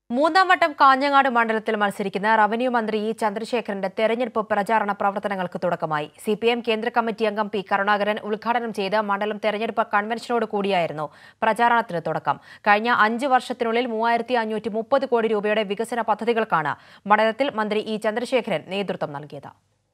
മൂന്നാം വട്ടം കാഞ്ഞങ്ങാട് മണ്ഡലത്തിൽ മത്സരിക്കുന്ന റവന്യൂ മന്ത്രി ഇ ചന്ദ്രശേഖരന്റെ തെരഞ്ഞെടുപ്പ് പ്രചാരണ പ്രവർത്തനങ്ങൾക്ക് തുടക്കമായി സി പി എം കേന്ദ്ര കമ്മിറ്റി അംഗം പി കരുണാകരൻ ഉദ്ഘാടനം ചെയ്ത മണ്ഡലം തെരഞ്ഞെടുപ്പ് കൺവെൻഷനോട് കൂടിയായിരുന്നു പ്രചാരണത്തിന് തുടക്കം കഴിഞ്ഞ അഞ്ച് വർഷത്തിനുള്ളിൽ മൂവായിരത്തി അഞ്ഞൂറ്റി മുപ്പത് കോടി രൂപയുടെ വികസന പദ്ധതികൾക്കാണ് മണ്ഡലത്തിൽ മന്ത്രി ഇ ചന്ദ്രശേഖരൻ നേതൃത്വം നൽകിയത്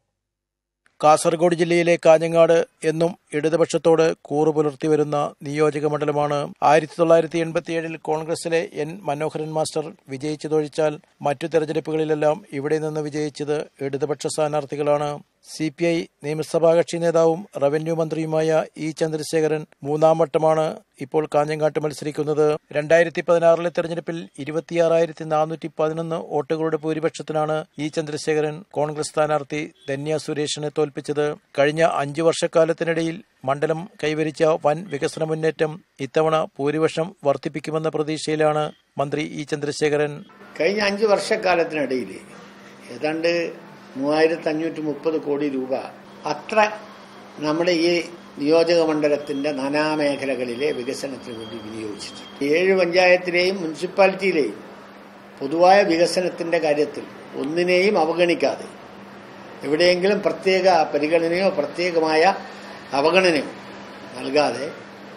കാസർഗോഡ് ജില്ലയിലെ കാഞ്ഞങ്ങാട് എന്നും ഇടതുപക്ഷത്തോട് കൂറു പുലർത്തി വരുന്ന നിയോജക മണ്ഡലമാണ് ആയിരത്തി തൊള്ളായിരത്തി എൺപത്തിയേഴിൽ കോൺഗ്രസിലെ എൻ മനോഹരൻ മാസ്റ്റർ വിജയിച്ചതൊഴിച്ചാൽ മറ്റു തെരഞ്ഞെടുപ്പുകളിലെല്ലാം ഇവിടെ നിന്ന് വിജയിച്ചത് ഇടതുപക്ഷ സ്ഥാനാർത്ഥികളാണ് സി പി ഐ നിയമസഭാ കക്ഷി നേതാവും റവന്യൂ മന്ത്രിയുമായ ഇ ചന്ദ്രശേഖരൻ മൂന്നാം വട്ടമാണ് ഇപ്പോൾ കാഞ്ഞങ്ങാട്ട് മത്സരിക്കുന്നത് രണ്ടായിരത്തി പതിനാറിലെ തെരഞ്ഞെടുപ്പിൽ ഇരുപത്തിയാറായിരത്തി നാനൂറ്റി പതിനൊന്ന് വോട്ടുകളുടെ ഭൂരിപക്ഷത്തിനാണ് ഇ ചന്ദ്രശേഖരൻ കോൺഗ്രസ് സ്ഥാനാർത്ഥി ധന്യ സുരേഷിനെ തോൽപ്പിച്ചത് കഴിഞ്ഞ അഞ്ചു വർഷക്കാലത്തിനിടയിൽ മണ്ഡലം കൈവരിച്ച വൻ വികസന മുന്നേറ്റം ഇത്തവണ ഭൂരിപക്ഷം വർദ്ധിപ്പിക്കുമെന്ന പ്രതീക്ഷയിലാണ് മന്ത്രി ഇ ചന്ദ്രശേഖരൻ കഴിഞ്ഞ അഞ്ച് വർഷക്കാലത്തിനിടയിൽ ഏതാണ്ട് മൂവായിരത്തി അഞ്ഞൂറ്റി മുപ്പത് കോടി രൂപ അത്ര നമ്മുടെ ഈ നിയോജക മണ്ഡലത്തിന്റെ നാനാമേഖലകളിലെ വികസനത്തിന് വേണ്ടി വിനിയോഗിച്ചിട്ടുണ്ട് ഏഴ് പഞ്ചായത്തിലെയും മുനിസിപ്പാലിറ്റിയിലെയും പൊതുവായ വികസനത്തിന്റെ കാര്യത്തിൽ ഒന്നിനെയും അവഗണിക്കാതെ എവിടെയെങ്കിലും പ്രത്യേക പരിഗണനയോ പ്രത്യേകമായ അവഗണനയോ നൽകാതെ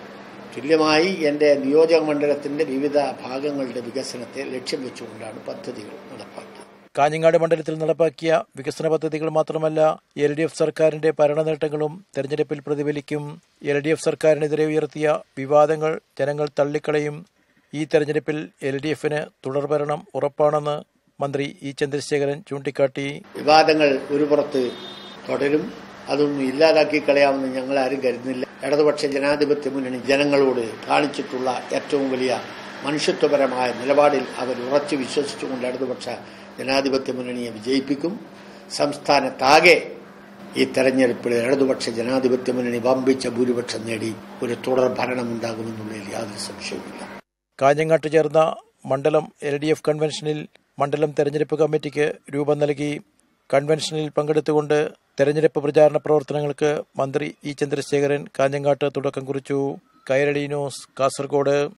തുല്യമായി എൻ്റെ നിയോജക മണ്ഡലത്തിന്റെ വിവിധ ഭാഗങ്ങളുടെ വികസനത്തെ ലക്ഷ്യം വെച്ചുകൊണ്ടാണ് പദ്ധതികൾ നടപ്പാക്കിയത് കാഞ്ഞങ്ങാട് മണ്ഡലത്തിൽ നടപ്പാക്കിയ വികസന പദ്ധതികൾ മാത്രമല്ല എൽ ഡി എഫ് സർക്കാരിന്റെ ഭരണനേട്ടങ്ങളും തെരഞ്ഞെടുപ്പിൽ പ്രതിഫലിക്കും എൽ ഡി എഫ് സർക്കാരിനെതിരെ ഉയർത്തിയ വിവാദങ്ങൾ ജനങ്ങൾ തള്ളിക്കളയും ഈ തെരഞ്ഞെടുപ്പിൽ എൽ ഡി എഫിന് തുടർഭരണം ഉറപ്പാണെന്ന് മന്ത്രി ഇ ചന്ദ്രശേഖരൻ ചൂണ്ടിക്കാട്ടി വിവാദങ്ങൾ ഒരു പുറത്ത് തുടരും അതൊന്നും ഇല്ലാതാക്കി കളയാമെന്ന് ഞങ്ങൾ ആരും കരുതുന്നില്ല ഇടതുപക്ഷ ജനാധിപത്യ മുന്നണി ജനങ്ങളോട് കാണിച്ചിട്ടുള്ള ഏറ്റവും വലിയ മനുഷ്യത്വപരമായ നിലപാടിൽ അവർ ഉറച്ചു വിശ്വസിച്ചുകൊണ്ട് ഇടതുപക്ഷ ജനാധിപത്യ മുന്നണിയെ വിജയിപ്പിക്കും സംസ്ഥാനത്താകെ ഈ തെരഞ്ഞെടുപ്പിൽ ഇടതുപക്ഷ ജനാധിപത്യ മുന്നണി വമ്പിച്ച ഭൂരിപക്ഷം നേടി ഒരു തുടർ ഭരണമുണ്ടാകുമെന്നുള്ളതിൽ യാതൊരു സംശയവുമില്ല കാഞ്ഞങ്ങാട്ട് ചേർന്ന മണ്ഡലം എൽ ഡി എഫ് കൺവെൻഷനിൽ മണ്ഡലം തെരഞ്ഞെടുപ്പ് കമ്മിറ്റിക്ക് രൂപം നൽകി കൺവെൻഷനിൽ പങ്കെടുത്തുകൊണ്ട് തെരഞ്ഞെടുപ്പ് പ്രചാരണ പ്രവർത്തനങ്ങൾക്ക് മന്ത്രി ഇ ചന്ദ്രശേഖരൻ കാഞ്ഞങ്ങാട്ട് തുടക്കം കുറിച്ചു കൈരളി ന്യൂസ് കാസർഗോഡ്